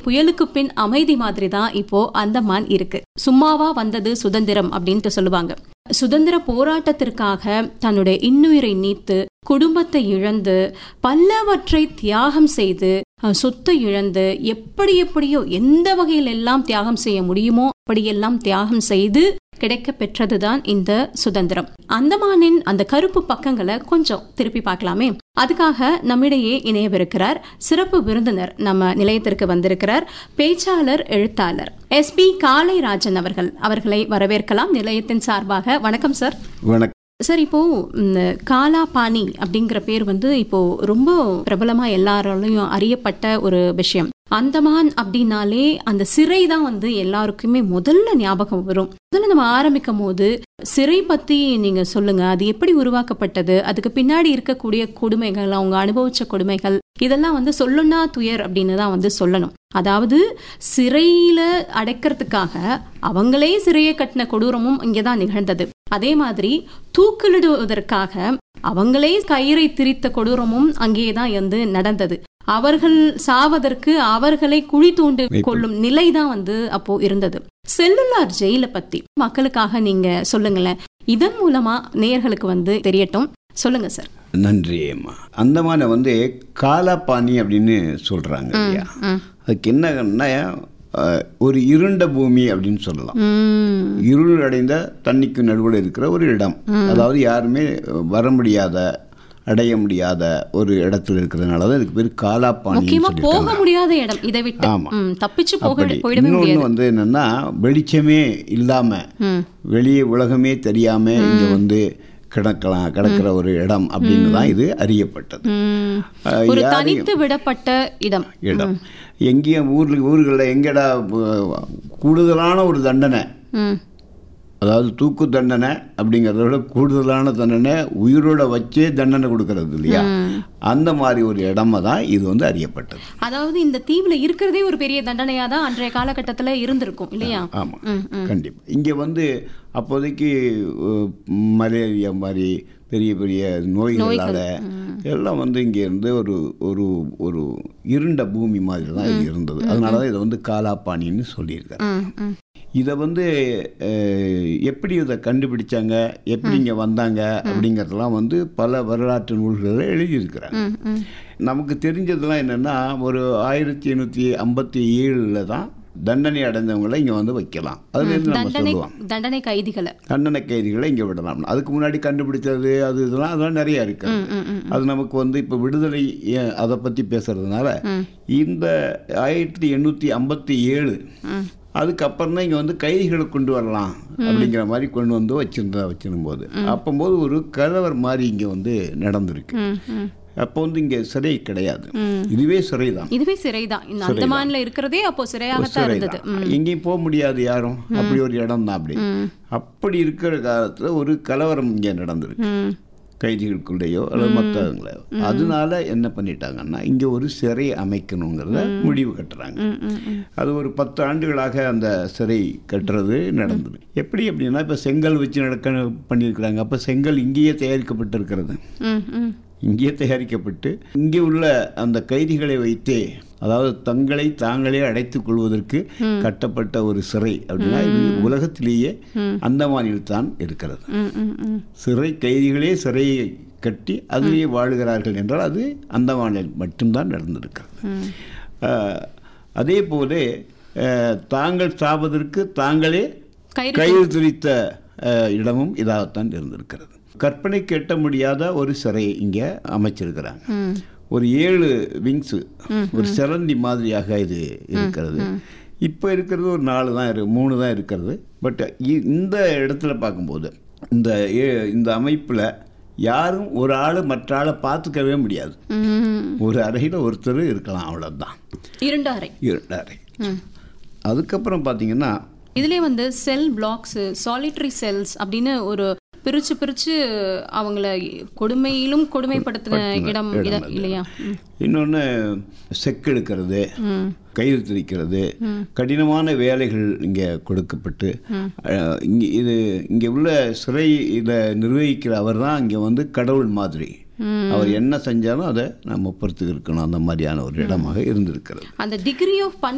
புயலுக்கு பின் அமைதி மாதிரி தான் இப்போ அந்தமான் இருக்கு சும்மாவா வந்தது சுதந்திரம் அப்படின்ட்டு சொல்லுவாங்க சுதந்திர போராட்டத்திற்காக தன்னுடைய இன்னுயிரை நீத்து குடும்பத்தை இழந்து பல்லவற்றை தியாகம் செய்து அஹ், சொத்தை இழந்து எப்படி எப்படியோ எந்த வகையில் எல்லாம் தியாகம் செய்ய முடியுமோ அப்படியெல்லாம் தியாகம் செய்து கிடைக்க பெற்றதுதான் இந்த சுதந்திரம் அந்தமானின் அந்த கருப்பு பக்கங்களை கொஞ்சம் திருப்பி பார்க்கலாமே அதுக்காக நம்மிடையே இணையவிருக்கிறார் சிறப்பு விருந்தினர் நம்ம நிலையத்திற்கு வந்திருக்கிறார் பேச்சாளர் எழுத்தாளர் எஸ் பி காளைராஜன் அவர்கள் அவர்களை வரவேற்கலாம் நிலையத்தின் சார்பாக வணக்கம் சார் வணக்கம் சார் இப்போ இந்த காலா பாணி அப்படிங்கிற பேர் வந்து இப்போ ரொம்ப பிரபலமா எல்லாராலையும் அறியப்பட்ட ஒரு விஷயம் அந்தமான் அப்படின்னாலே அந்த சிறை தான் வந்து எல்லாருக்குமே முதல்ல ஞாபகம் வரும் முதல்ல நம்ம ஆரம்பிக்கும் போது சிறை பத்தி நீங்க சொல்லுங்க அது எப்படி உருவாக்கப்பட்டது அதுக்கு பின்னாடி இருக்கக்கூடிய கொடுமைகள் அவங்க அனுபவிச்ச கொடுமைகள் இதெல்லாம் வந்து சொல்லணும்னா துயர் அப்படின்னு தான் வந்து சொல்லணும் அதாவது சிறையில அடைக்கிறதுக்காக அவங்களே சிறையை கட்டின கொடூரமும் இங்கதான் நிகழ்ந்தது அதே மாதிரி தூக்கிலிடுவதற்காக அவங்களே கயிறை திரித்த கொடூரமும் அங்கேதான் வந்து நடந்தது அவர்கள் சாவதற்கு அவர்களை குழி தூண்டு கொள்ளும் நிலைதான் வந்து அப்போ இருந்தது செல்லுலார் ஜெயில பத்தி மக்களுக்காக நீங்க சொல்லுங்களேன் இதன் மூலமா நேயர்களுக்கு வந்து தெரியட்டும் சொல்லுங்க சார் நன்றி அம்மா அந்தமான வந்து காலாப்பாணி அப்படின்னு சொல்றாங்க இல்லையா அதுக்கு என்னன்னா அஹ், ஒரு இருண்ட பூமி அப்படின்னு சொல்லலாம் உம் இருள் அடைந்த தண்ணிக்கு நடுவில் இருக்கிற ஒரு இடம் அதாவது யாருமே வர முடியாத அடைய முடியாத ஒரு இடத்துல இருக்கிறதுனால தான் இதுக்கு பேர் காலாப்பாணி முக்கியமா போக முடியாத இடம் இதை விட்டு ஆமா. ம், தப்பிச்சு போக அப்படி போயிடவே இன்னொன்று முடியாது வந்து என்னன்னா வெளிச்சமே இல்லாம ம். வெளியே உலகமே தெரியாம இங்க வந்து கிடக்கலாம் கிடக்கிற ஒரு இடம் அப்படின்னு தான் இது அறியப்பட்டது ம். அஹ், ஒரு யாரையும் தனித்து விடப்பட்ட இடம் இடம் எங்கேயும் ஊர்ல ஊர்களில் எங்கடா அஹ், கூடுதலான ஒரு தண்டனை ம். அதாவது தூக்கு தண்டனை அப்படிங்கிறத விட கூடுதலான தண்டனை உயிரோட வச்சே தண்டனை கொடுக்கறது இல்லையா அந்த மாதிரி ஒரு இடமா தான் இது வந்து அறியப்பட்டது அதாவது இந்த தீவுல இருக்கிறதே ஒரு பெரிய தண்டனையா தான் அன்றைய காலகட்டத்துல இருந்திருக்கும் இல்லையா ஆமா கண்டிப்பா இங்க வந்து அப்போதைக்கு அஹ், மலேரியா மாதிரி பெரிய பெரிய நோய்களால எல்லாம் வந்து இங்க இருந்து ஒரு ஒரு ஒரு இருண்ட பூமி மாதிரி தான் இது இருந்தது அதனால தான் இதை வந்து காலாப்பாணின்னு சொல்லியிருக்காங்க ம், ம். இதை வந்து அஹ், எப்படி இதை கண்டுபிடிச்சாங்க எப்படி இங்கே வந்தாங்க அப்படிங்கிறதெல்லாம் வந்து பல வரலாற்று நூல்களில் எழுதியிருக்கிறாங்க ம், ம். நமக்கு தெரிஞ்சதெல்லாம் என்னென்னா ஒரு ஆயிரத்தி எண்ணூற்றி ஐம்பத்தி ஏழில் தான் தண்டனை அடைந்தவங்களை இங்கே வந்து வைக்கலாம் அதுலேருந்து நம்ம தண்டனை சொல்லுவோம் தண்டனை கைதிகளை தண்டனை கைதிகளை இங்கே விடலாம் அதுக்கு முன்னாடி கண்டுபிடிச்சது அது இதெல்லாம் அதெல்லாம் நிறைய இருக்கு அது நமக்கு வந்து இப்போ விடுதலை ஏன் அதை பற்றி பேசுறதுனால இந்த ஆயிரத்தி எண்ணூற்றி ஐம்பத்தி ஏழு அதுக்கப்புறம் தான் இங்கே வந்து கைதிகளை கொண்டு வரலாம் அப்படிங்கிற மாதிரி கொண்டு வந்து வச்சிருந்தா வச்சிருந்தபோது அப்போம்போது ஒரு கலவர் மாதிரி இங்கே வந்து நடந்திருக்கு ம், ம். அப்போ வந்து இங்கே சிறை கிடையாது இதுவே சிறை தான் இதுவே சிறைதான் இந்த அந்தமான்ல இருக்கிறதே அப்போ சிறையாகத்தான் சிறை இருந்தது தான் எங்கேயும் போக முடியாது யாரும் அப்படி ஒரு இடம் தான் அப்படி அப்படி இருக்கிற காலத்தில் ஒரு கலவரம் இங்கே நடந்திருக்கு ம். கைதிகளுக்குள்ளேயோ அல்லது மற்றவங்கள அதனால என்ன பண்ணிட்டாங்கன்னா இங்கே ஒரு சிறை அமைக்கணுங்கிறத முடிவு கட்டுறாங்க அது ஒரு பத்து ஆண்டுகளாக அந்த சிறை கட்டுறது நடந்தது எப்படி அப்படின்னா இப்போ செங்கல் வச்சு நடக்க பண்ணியிருக்கிறாங்க அப்போ செங்கல் இங்கேயே தயாரிக்கப்பட்டிருக்கிறது ம், ம். இங்கே தயாரிக்கப்பட்டு இங்கே உள்ள அந்த கைதிகளை வைத்தே அதாவது தங்களை தாங்களே அடைத்துக் கொள்வதற்கு கட்டப்பட்ட ஒரு சிறை அப்படின்னா இது உலகத்திலேயே அந்தமானில் தான் இருக்கிறது ம், ம், ம். சிறை கைதிகளே சிறையை கட்டி அதிலேயே வாழுகிறார்கள் என்றால் அது அந்தமானில் மட்டும்தான் நடந்திருக்கிறது அஹ், அதே போல அஹ், தாங்கள் சாவதற்கு தாங்களே கயிறு கயிறு துரித்த அஹ், இடமும் இதாகத்தான் இருந்திருக்கிறது கற்பனைக்கு எட்ட முடியாத ஒரு சிறையை இங்கே அமைச்சிருக்கிறாங்க ம். ஒரு ஏழு விங்ஸு ஒரு சிலந்தி மாதிரியாக இது இருக்கிறது இப்போ இருக்கிறது ஒரு நாலு தான் இருக்கு மூணு தான் இருக்கிறது பட் இந்த இடத்துல பார்க்கும்போது இந்த ஏ- இந்த அமைப்பில் யாரும் ஒரு ஆள் மற்ற ஆளை பார்த்துக்கவே முடியாது ம். ஒரு அறையில் ஒருத்தர் இருக்கலாம் அவ்வளோதான் இருண்ட அறை இரண்டு அறை அதுக்கப்புறம் பார்த்தீங்கன்னா இதுலயே வந்து செல் பிளாக்ஸ் சாலிட்டரி செல்ஸ் அப்படின்னு ஒரு பிரிச்சு பிரிச்சு அவங்கள கொடுமையிலும் கொடுமைப்படுத்தின இடம் இட- இல்லையா ம். இன்னொன்று செக்கெடுக்கிறது கயிறு திரிக்கிறது கடினமான வேலைகள் இங்கே கொடுக்கப்பட்டு அஹ், இங்கே இது இங்கே உள்ள சிறை இதை நிர்வகிக்கிற அவர் தான் இங்கே வந்து கடவுள் மாதிரி அவர் என்ன செஞ்சாலும் அதை நம்ம பொறுத்துக்கு இருக்கணும் அந்த மாதிரியான ஒரு இடமாக இருந்திருக்கிறது அந்த டிகிரி ஆஃப்